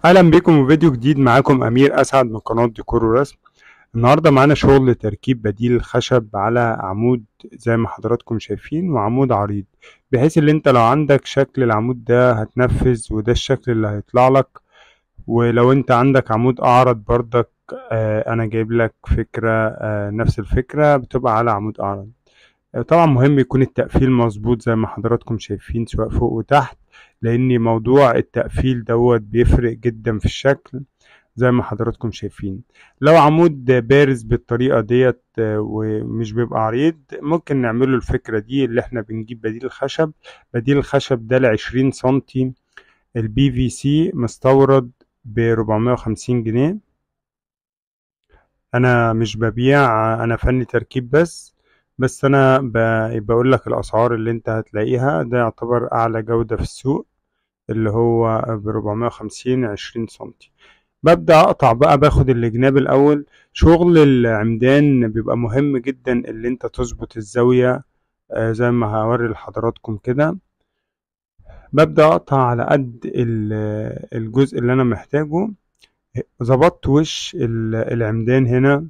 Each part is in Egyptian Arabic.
اهلا بكم في فيديو جديد معاكم امير اسعد من قناه ديكور ورسم النهارده معانا شغل تركيب بديل خشب على عمود زي ما حضراتكم شايفين وعمود عريض بحيث ان انت لو عندك شكل العمود ده هتنفذ وده الشكل اللي هيطلع لك ولو انت عندك عمود اعرض بردك آه انا جايب لك فكره آه نفس الفكره بتبقى على عمود اعرض طبعا مهم يكون التقفيل مظبوط زي ما حضراتكم شايفين سواء فوق وتحت لان موضوع التقفيل دوت بيفرق جدا في الشكل زي ما حضراتكم شايفين لو عمود بارز بالطريقة ديت ومش بيبقى عريض ممكن نعمله الفكرة دي اللي احنا بنجيب بديل الخشب بديل الخشب ده لعشرين سنتي البي في سي مستورد بربعمية وخمسين جنيه انا مش ببيع انا فني تركيب بس بس انا بقول لك الاسعار اللي انت هتلاقيها ده يعتبر اعلى جودة في السوق اللي هو بربعمية وخمسين عشرين سنتي ببدأ أقطع بقى باخد الجناب الأول شغل العمدان بيبقى مهم جدا اللي انت تظبط الزاوية آه زي ما هوري لحضراتكم كده ببدأ أقطع على قد الجزء اللي أنا محتاجه ظبطت وش العمدان هنا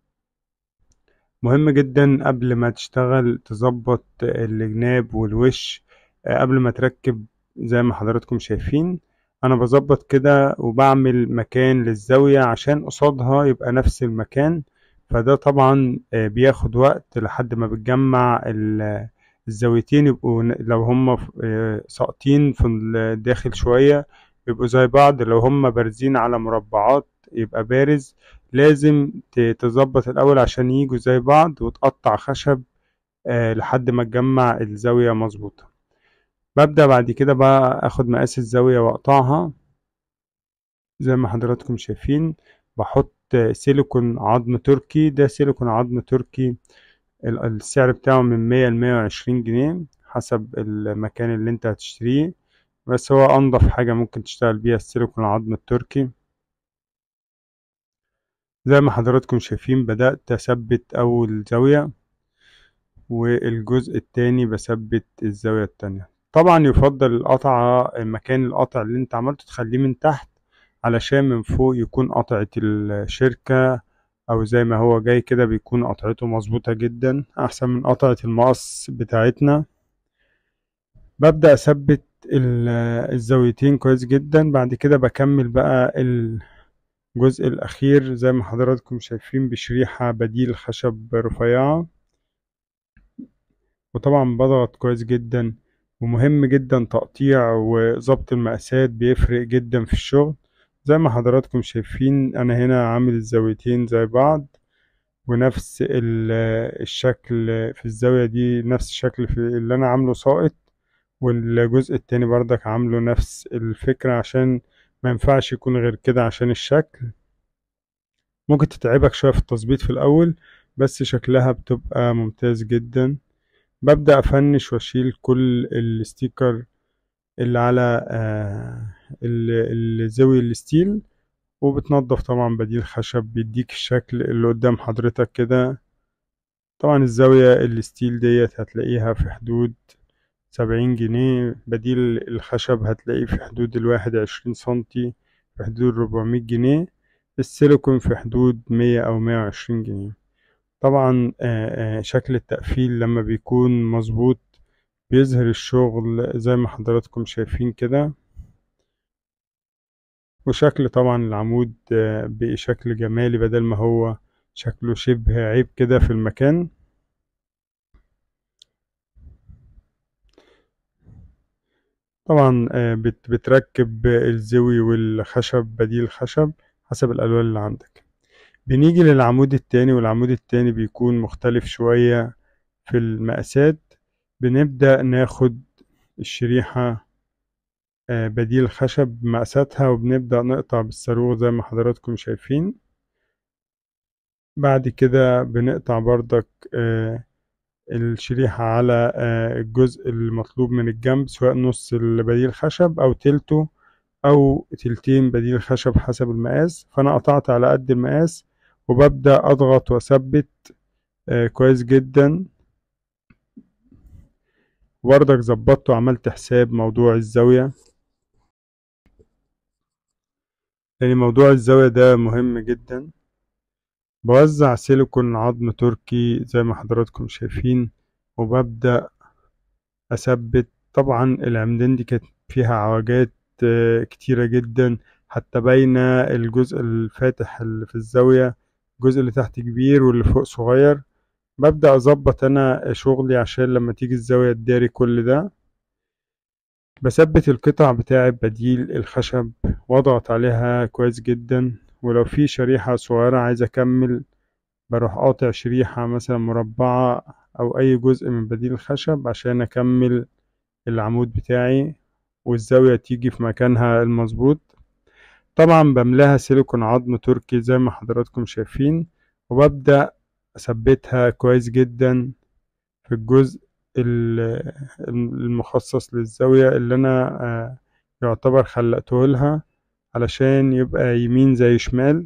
مهم جدا قبل ما تشتغل تظبط الجناب والوش آه قبل ما تركب زي ما حضراتكم شايفين انا بظبط كده وبعمل مكان للزاوية عشان قصادها يبقى نفس المكان فده طبعا بياخد وقت لحد ما بتجمع الزاويتين يبقوا لو هما ساقطين في الداخل شوية يبقوا زي بعض لو هما بارزين على مربعات يبقى بارز لازم تظبط الاول عشان يجوا زي بعض وتقطع خشب لحد ما تجمع الزاوية مظبوطة ببدأ بعد كده بقى اخد مقاس الزاوية واقطعها زي ما حضراتكم شايفين بحط سيليكون عظم تركي ده سيليكون عظم تركي السعر بتاعه من مية لمية وعشرين جنيه حسب المكان اللي انت هتشتريه بس هو انضف حاجة ممكن تشتغل بيها السيليكون العظم التركي زي ما حضراتكم شايفين بدأت اثبت اول زاوية والجزء التاني بثبت الزاوية التانية طبعا يفضل القطعة مكان القطع اللي انت عملته تخليه من تحت علشان من فوق يكون قطعة الشركة او زي ما هو جاي كده بيكون قطعته مظبوطة جدا احسن من قطعة المقص بتاعتنا ببدأ اثبت الزاويتين كويس جدا بعد كده بكمل بقى الجزء الاخير زي ما حضراتكم شايفين بشريحة بديل خشب رفيعة وطبعا بضغط كويس جدا ومهم جدا تقطيع وظبط المقاسات بيفرق جدا في الشغل زي ما حضراتكم شايفين انا هنا عامل الزاويتين زي بعض ونفس الشكل في الزاوية دي نفس الشكل في اللي انا عامله ساقط والجزء التاني بردك عامله نفس الفكرة عشان ما ينفعش يكون غير كده عشان الشكل ممكن تتعبك شوية في التظبيط في الاول بس شكلها بتبقى ممتاز جدا ببدأ أفنش وأشيل كل الستيكر اللي على الزاوية الستيل وبتنضف طبعا بديل خشب بيديك الشكل اللي قدام حضرتك كده طبعا الزاوية الستيل ديت هتلاقيها في حدود سبعين جنيه بديل الخشب هتلاقيه في حدود الواحد عشرين سنتي في حدود ربعمية جنيه السيليكون في حدود مية أو مية وعشرين جنيه طبعا شكل التقفيل لما بيكون مظبوط بيظهر الشغل زي ما حضراتكم شايفين كده وشكل طبعا العمود بشكل جمالي بدل ما هو شكله شبه عيب كده في المكان طبعا بتركب الزوي والخشب بديل خشب حسب الألوان اللي عندك بنيجي للعمود التاني والعمود التاني بيكون مختلف شوية في المقاسات بنبدأ ناخد الشريحة بديل خشب مقاساتها وبنبدأ نقطع بالصاروخ زي ما حضراتكم شايفين بعد كده بنقطع بردك الشريحة على الجزء المطلوب من الجنب سواء نص البديل خشب أو تلته أو تلتين بديل خشب حسب المقاس فأنا قطعت على قد المقاس وببدأ أضغط وأثبت آه كويس جدا وبرضك ظبطت وعملت حساب موضوع الزاوية لأن موضوع الزاوية ده مهم جدا بوزع سيليكون عظم تركي زي ما حضراتكم شايفين وببدأ أثبت طبعا العمدان دي كانت فيها عوجات آه، كتيرة جدا حتى باينة الجزء الفاتح اللي في الزاوية الجزء اللي تحت كبير واللي فوق صغير ببدأ أظبط أنا شغلي عشان لما تيجي الزاوية تداري كل ده بثبت القطع بتاعة بديل الخشب واضغط عليها كويس جدا ولو في شريحة صغيرة عايز أكمل بروح قاطع شريحة مثلا مربعة أو أي جزء من بديل الخشب عشان أكمل العمود بتاعي والزاوية تيجي في مكانها المظبوط طبعا بملاها سيليكون عظم تركي زي ما حضراتكم شايفين وببدأ أثبتها كويس جدا في الجزء ال- المخصص للزاوية اللي أنا آه، يعتبر خلقته لها علشان يبقى يمين زي شمال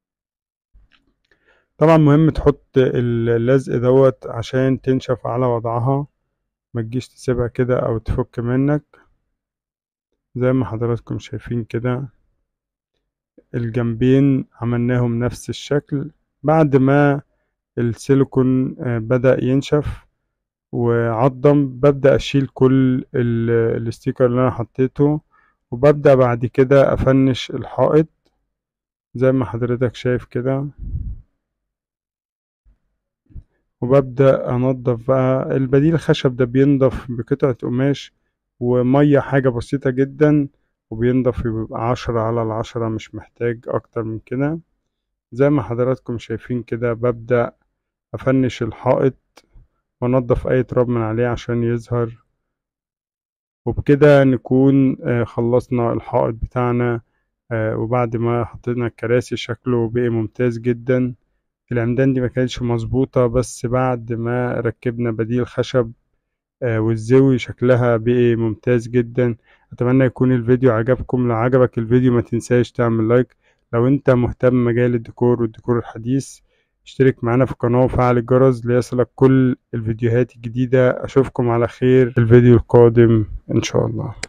طبعا مهم تحط اللزق دوت عشان تنشف على وضعها ما تجيش تسيبها كده او تفك منك زي ما حضراتكم شايفين كده الجنبين عملناهم نفس الشكل بعد ما السيليكون آه، بدأ ينشف وعضم ببدأ أشيل كل ال- الستيكر اللي أنا حطيته وببدأ بعد كده أفنش الحائط زي ما حضرتك شايف كده وببدأ أنضف بقى البديل الخشب ده بينضف بقطعة قماش ومية حاجة بسيطة جدا وبينضف بيبقى عشرة على العشرة مش محتاج أكتر من كده زي ما حضراتكم شايفين كده ببدأ أفنش الحائط وأنضف أي تراب من عليه عشان يظهر وبكده نكون آه، خلصنا الحائط بتاعنا آه، وبعد ما حطينا الكراسي شكله بقي ممتاز جدا العمدان دي ما كانتش مظبوطة بس بعد ما ركبنا بديل خشب آه، والزاوية شكلها بقي ممتاز جدا أتمنى يكون الفيديو عجبكم لو عجبك الفيديو ما تنساش تعمل لايك لو انت مهتم بمجال الديكور والديكور الحديث اشترك معنا في القناة وفعل الجرس ليصلك كل الفيديوهات الجديدة أشوفكم على خير في الفيديو القادم إن شاء الله